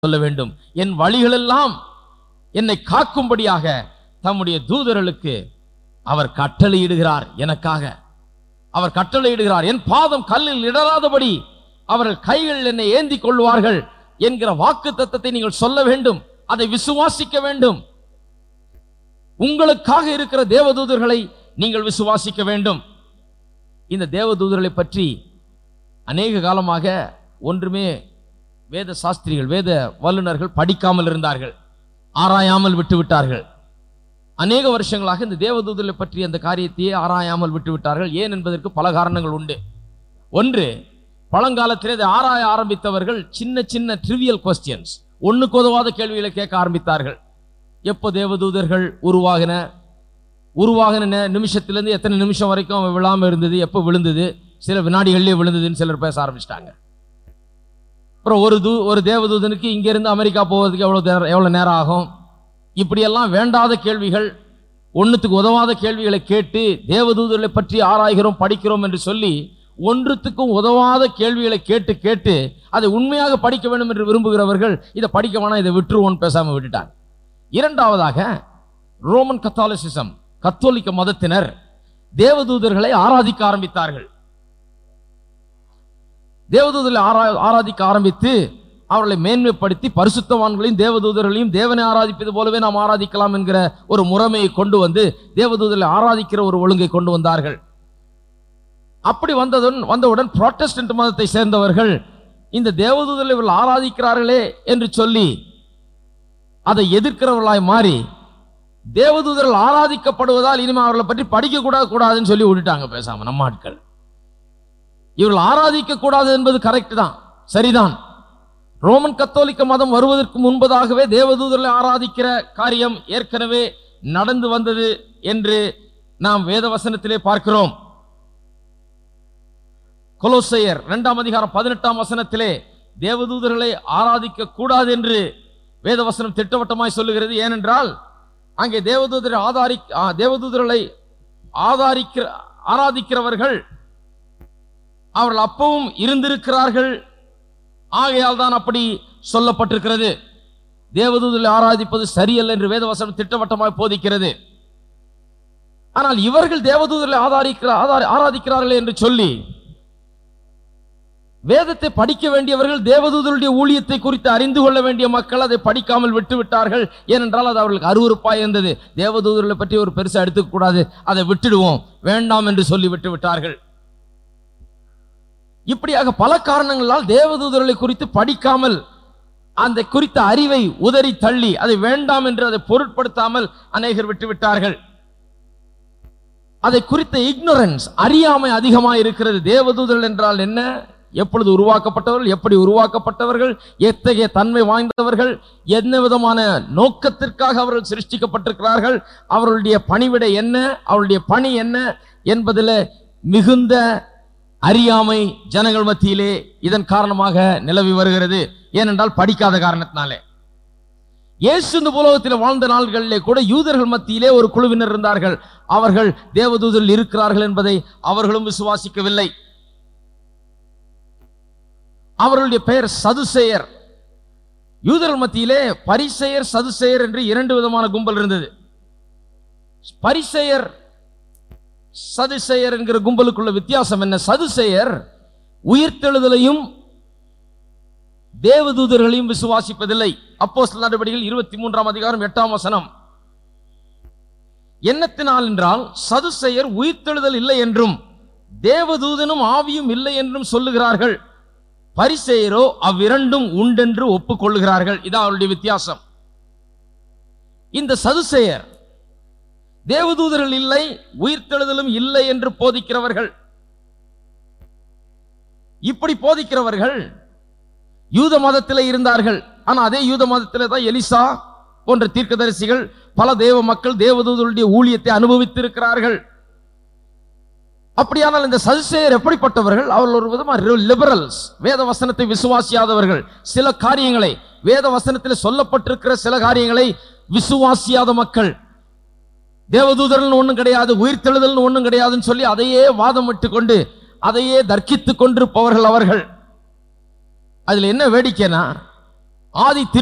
சொல்ல வேண்டும் என் வழிகளெல்லாம் என்னை காக்கும்படியாக தம்முடைய தூதர்களுக்கு அவர் கட்டளையிடுகிறார் எனக்காக அவர் கட்டளையிடுகிறார் என் பாதம் கல்லில் இடராதபடி அவர்கள் கைகள் என்னை ஏந்தி கொள்வார்கள் என்கிற வாக்கு தத்தத்தை நீங்கள் சொல்ல வேண்டும் அதை விசுவாசிக்க வேண்டும் உங்களுக்காக இருக்கிற தேவதூதர்களை நீங்கள் விசுவாசிக்க வேண்டும் இந்த தேவதூதர்களை பற்றி அநேக காலமாக ஒன்றுமே வேத சாஸ்திரிகள் வேத வல்லுநர்கள் படிக்காமல் இருந்தார்கள் ஆராயாமல் விட்டு விட்டார்கள் அநேக வருஷங்களாக இந்த தேவதூதர்களை பற்றி அந்த காரியத்தையே ஆராயாமல் விட்டு விட்டார்கள் ஏன் என்பதற்கு பல காரணங்கள் உண்டு ஒன்று பழங்காலத்திலே இதை ஆராய ஆரம்பித்தவர்கள் சின்ன சின்ன ட்ரிவியல் கொஸ்டியன்ஸ் ஒண்ணுக்கு உதவாத கேள்விகளை கேட்க ஆரம்பித்தார்கள் எப்போ தேவதூதர்கள் உருவாகின உருவாகின நே- நிமிஷத்திலிருந்து எத்தனை நிமிஷம் வரைக்கும் அவன் விழாம இருந்தது எப்போ விழுந்தது சில வினாடிகள்லேயே விழுந்ததுன்னு சிலர் பேச ஆரம்பிச்சிட்டாங்க அப்புறம் ஒரு தூ ஒரு தேவதூதனுக்கு இங்கிருந்து அமெரிக்கா போவதுக்கு எவ்வளோ நேரம் எவ்வளோ நேரம் ஆகும் இப்படியெல்லாம் வேண்டாத கேள்விகள் ஒன்றுத்துக்கு உதவாத கேள்விகளை கேட்டு தேவதூதர்களை பற்றி ஆராய்கிறோம் படிக்கிறோம் என்று சொல்லி ஒன்றுத்துக்கும் உதவாத கேள்விகளை கேட்டு கேட்டு அதை உண்மையாக படிக்க வேண்டும் என்று விரும்புகிறவர்கள் இதை படிக்க வேணாம் இதை விட்டுருவோன்னு பேசாம விட்டுட்டாங்க இரண்டாவதாக ரோமன் கத்தாலிசிசம் கத்தோலிக்க மதத்தினர் தேவதூதர்களை ஆராதிக்க ஆரம்பித்தார்கள் தேவதூதர்களை ஆரா- ஆராதிக்க ஆரம்பித்து அவர்களை மேன்மைப்படுத்தி பரிசுத்தவான்களையும் தேவதூதர்களையும் தேவனை ஆராதிப்பது போலவே நாம் ஆராதிக்கலாம் என்கிற ஒரு முறைமையை கொண்டு வந்து தேவதூதர்களை ஆராதிக்கிற ஒரு ஒழுங்கை கொண்டு வந்தார்கள் அப்படி வந்ததுடன் வந்தவுடன் புராட்டஸ்டன்ட் மதத்தை சேர்ந்தவர்கள் இந்த தேவதூதர்களை இவர்கள் ஆராதிக்கிறார்களே என்று சொல்லி அதை எதிர்க்கிறவர்களாய் மாறி தேவதூதர்கள் ஆராதிக்கப்படுவதால் இனிமே அவர்களை பற்றி படிக்க கூட கூடாதுன்னு சொல்லி விட்டுட்டாங்க பேசாம நம்ம ஆட்கள் இவர்கள் ஆராதிக்க கூடாது என்பது கரெக்ட் தான் சரிதான் ரோமன் கத்தோலிக்க மதம் வருவதற்கு முன்பதாகவே தேவதூதர்களை ஆராதிக்கிற காரியம் ஏற்கனவே நடந்து வந்தது என்று நாம் வேத வசனத்திலே பார்க்கிறோம் கொலோசையர் இரண்டாம் அதிகாரம் பதினெட்டாம் வசனத்திலே தேவதூதர்களை ஆராதிக்க கூடாது என்று வேதவசனம் திட்டவட்டமாய் சொல்லுகிறது ஏனென்றால் அங்கே தேவதூதரை ஆதாரி ஆ, தேவதூதர்களை ஆதாரிக்கிற ஆராதிக்கிறவர்கள் அவர்கள் அப்பவும் இருந்திருக்கிறார்கள் ஆகையால் தான் அப்படி சொல்லப்பட்டிருக்கிறது தேவதூதர்களை ஆராதிப்பது சரியல்ல என்று வேதவசனம் திட்டவட்டமாய் போதிக்கிறது ஆனால் இவர்கள் தேவதூதர்களை ஆதாரிக்கிற ஆதாரி ஆராதிக்கிறார்கள் என்று சொல்லி வேதத்தை படிக்க வேண்டியவர்கள் தேவதூதருடைய ஊழியத்தை குறித்து அறிந்து கொள்ள வேண்டிய மக்கள் அதை படிக்காமல் விட்டு விட்டார்கள் ஏனென்றால் அது அவர்களுக்கு அருவருப்பாய் இருந்தது தேவதூதர்களை பற்றி ஒரு பெருசா எடுத்துக்க கூடாது அதை விட்டுடுவோம் வேண்டாம் என்று சொல்லி விட்டு விட்டார்கள் இப்படியாக பல காரணங்களால் தேவதூதர்களை குறித்து படிக்காமல் அந்த குறித்த அறிவை உதறி தள்ளி அதை வேண்டாம் என்று அதை பொருட்படுத்தாமல் அநேகர் விட்டு விட்டார்கள் அதை குறித்த இக்னோரன்ஸ் அறியாமை அதிகமாக இருக்கிறது தேவதூதர்கள் என்றால் என்ன எப்பொழுது உருவாக்கப்பட்டவர்கள் எப்படி உருவாக்கப்பட்டவர்கள் எத்தகைய தன்மை வாய்ந்தவர்கள் என்ன விதமான நோக்கத்திற்காக அவர்கள் சிருஷ்டிக்கப்பட்டிருக்கிறார்கள் அவர்களுடைய பணிவிடை என்ன அவருடைய பணி என்ன என்பதில் மிகுந்த அறியாமை ஜனங்கள் மத்தியிலே இதன் காரணமாக நிலவி வருகிறது ஏனென்றால் படிக்காத காரணத்தினாலே இயேசு இந்த உலகத்தில் வாழ்ந்த நாள்களிலே கூட யூதர்கள் மத்தியிலே ஒரு குழுவினர் இருந்தார்கள் அவர்கள் தேவதூதரில் இருக்கிறார்கள் என்பதை அவர்களும் விசுவாசிக்கவில்லை அவர்களுடைய பெயர் சதுசேயர் யூதர்கள் மத்தியிலே பரிசெயர் சதுசேயர் என்று இரண்டு விதமான கும்பல் இருந்தது பரிசெயர் சதுசேயர் என்கிற கும்பலுக்குள்ள வித்தியாசம் என்ன சதுசேயர் உயிர்த்தெழுதலையும் தேவதூதர்களையும் விசுவாசிப்பதில்லை அப்போஸ்தலர் நடவடிக்கைகள் இருபத்தி மூன்றாம் அதிகாரம் எட்டாம் வசனம் என்னத்தினால் என்றால் சதுசேயர் உயிர்த்தெழுதல் இல்லை என்றும் தேவதூதனும் ஆவியும் இல்லை என்றும் சொல்லுகிறார்கள் பரிசேயரோ அவ்விரண்டும் உண்டென்று ஒப்புக்கொள்ளுகிறார்கள் இதான் அவருடைய வித்தியாசம் இந்த சதுசேயர் தேவதூதர்கள் இல்லை உயிர்த்தெழுதலும் இல்லை என்று போதிக்கிறவர்கள் இப்படி போதிக்கிறவர்கள் யூத மதத்திலே இருந்தார்கள் ஆனா அதே யூத மதத்திலே தான் எலிசா போன்ற தீர்க்கதரிசிகள் பல தேவ மக்கள் தேவதூதருடைய ஊழியத்தை அனுபவித்திருக்கிறார்கள் அப்படியானால் இந்த சதுசேயர் எப்படிப்பட்டவர்கள் அவர்கள் ஒரு விதமாக லிபரல்ஸ் வேத வசனத்தை விசுவாசியாதவர்கள் சில காரியங்களை வேத வசனத்தில் சொல்லப்பட்டிருக்கிற சில காரியங்களை விசுவாசியாத மக்கள் தேவதூதர்கள் ஒண்ணும் கிடையாது உயிர்த்தெழுதல் ஒண்ணும் கிடையாதுன்னு சொல்லி அதையே வாதம் விட்டு கொண்டு அதையே தர்க்கித்துக் கொண்டிருப்பவர்கள் அவர்கள் அதுல என்ன வேடிக்கைனா ஆதி